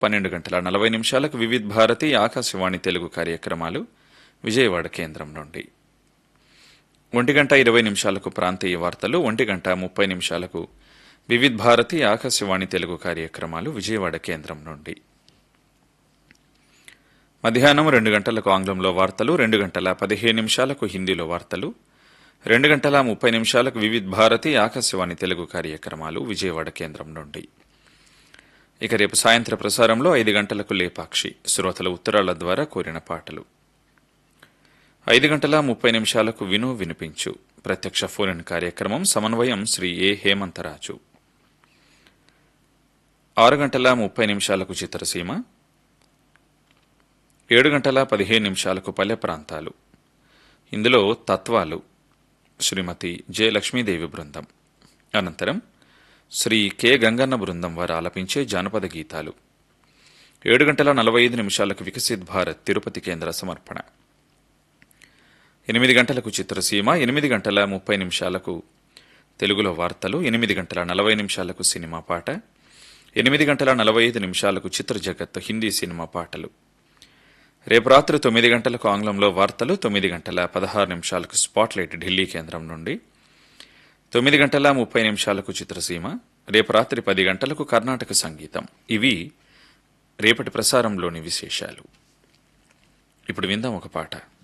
పన్నెండు గంటల నలభై నిమిషాలకు వివిధ్ భారతి ఆకాశవాణి తెలుగు కార్యక్రమాలు విజయవాడ కేంద్రం నుండి ఒంటి గంట ఇరవై నిమిషాలకు ప్రాంతీయ వార్తలు ఒంటి గంట ముప్పై నిమిషాలకు వివిధ్ భారతి ఆకాశవాణి తెలుగు కార్యక్రమాలు విజయవాడ కేంద్రం నుండి మధ్యాహ్నం రెండు గంటలకు ఆంగ్లంలో వార్తలు రెండు గంటల పదిహేను నిమిషాలకు హిందీలో వార్తలు రెండు గంటల ముప్పై నిమిషాలకు వివిధ్ భారతి ఆకాశవాణి తెలుగు కార్యక్రమాలు విజయవాడ కేంద్రం నుండి ఇక రేపు సాయంత్ర ప్రసారంలో ఐదు గంటలకు లేపాక్షి శ్రోతల ఉత్తరాల ద్వారా కోరిన పాటలు ఐదు గంటల ముప్పై నిమిషాలకు విను వినిపించు ప్రత్యక్ష ఫోన్ కార్యక్రమం సమన్వయం శ్రీ ఏ హేమంతరాజు ఆరు గంటల ముప్పై నిమిషాలకు చిత్రసీమ ఏడు గంటల పదిహేను నిమిషాలకు పల్లె ప్రాంతాలు ఇందులో తత్వాలు శ్రీమతి జె లక్ష్మీదేవి బృందం అనంతరం శ్రీ కె గంగన్న బృందం వారు ఆలపించే జానపద గీతాలు ఏడు గంటల నలభై ఐదు నిమిషాలకు వికసిత్ భారత్ తిరుపతి కేంద్ర సమర్పణ ఎనిమిది గంటలకు చిత్రసీమ ఎనిమిది గంటల ముప్పై నిమిషాలకు తెలుగులో వార్తలు ఎనిమిది గంటల నలభై నిమిషాలకు సినిమా పాట ఎనిమిది గంటల నలభై ఐదు నిమిషాలకు చిత్ర జగత్ హిందీ సినిమా పాటలు రేపు రాత్రి తొమ్మిది గంటలకు ఆంగ్లంలో వార్తలు తొమ్మిది గంటల పదహారు నిమిషాలకు స్పాట్లైట్ ఢిల్లీ కేంద్రం నుండి తొమ్మిది గంటల ముప్పై నిమిషాలకు చిత్రసీమ రేపు రాత్రి పది గంటలకు కర్ణాటక సంగీతం ఇవి రేపటి ప్రసారంలోని విశేషాలు ఇప్పుడు విందాం ఒక పాట